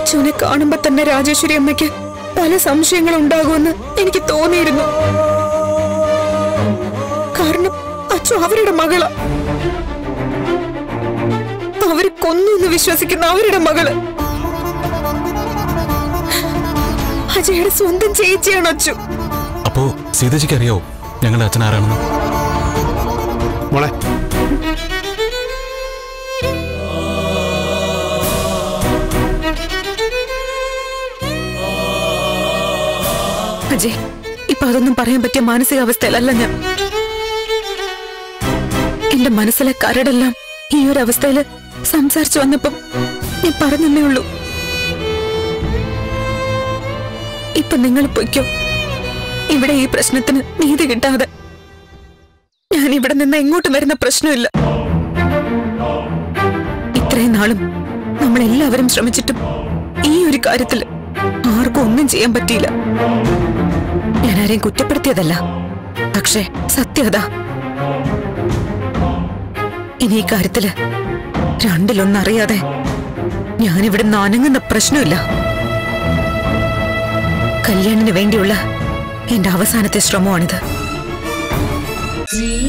അച്ഛനെ കാണുമ്പോ തന്നെ രാജേശ്വരി അമ്മയ്ക്ക് പല സംശയങ്ങളും ഉണ്ടാകുമെന്ന് എനിക്ക് തോന്നിയിരുന്നു കാരണം അച്ഛൻ അവരുടെ മകളാ അവര് കൊന്നു എന്ന് വിശ്വസിക്കുന്ന അവരുടെ മകള് അജയുടെ സ്വന്തം ചേച്ചിയാണ് അച്ചു അപ്പോ സീതജിക്ക് അറിയാവോ ഞങ്ങളുടെ അച്ഛൻ ആരാണെന്ന് മോളെ അജയ് ഇപ്പൊ അതൊന്നും പറയാൻ പറ്റിയ മാനസികാവസ്ഥയിലല്ല ഞാൻ എന്റെ മനസ്സിലെ കരടെല്ലാം ഈ ഒരു അവസ്ഥയില് സംസാരിച്ചു വന്നപ്പം ഞാൻ പറഞ്ഞെന്നേ ഉള്ളൂ ഇപ്പൊ നിങ്ങൾ പൊയ്ക്കോ ഇവിടെ ഈ പ്രശ്നത്തിന് നീതി കിട്ടാതെ ഞാൻ ഇവിടെ നിന്ന് എങ്ങോട്ട് വരുന്ന പ്രശ്നമില്ല ഇത്രയും നാളും നമ്മളെല്ലാവരും ശ്രമിച്ചിട്ടും ഈ ഒരു കാര്യത്തിൽ ആർക്കും ഒന്നും ചെയ്യാൻ പറ്റിയില്ല ഞാൻ ആരെയും കുറ്റപ്പെടുത്തിയതല്ല പക്ഷേ സത്യത ഇനി ഈ കാര്യത്തില് രണ്ടിലൊന്നറിയാതെ ഞാനിവിടെ അനങ്ങുന്ന പ്രശ്നമില്ല കല്യാണിന് വേണ്ടിയുള്ള എന്റെ അവസാനത്തെ ശ്രമമാണിത് ശ്രീ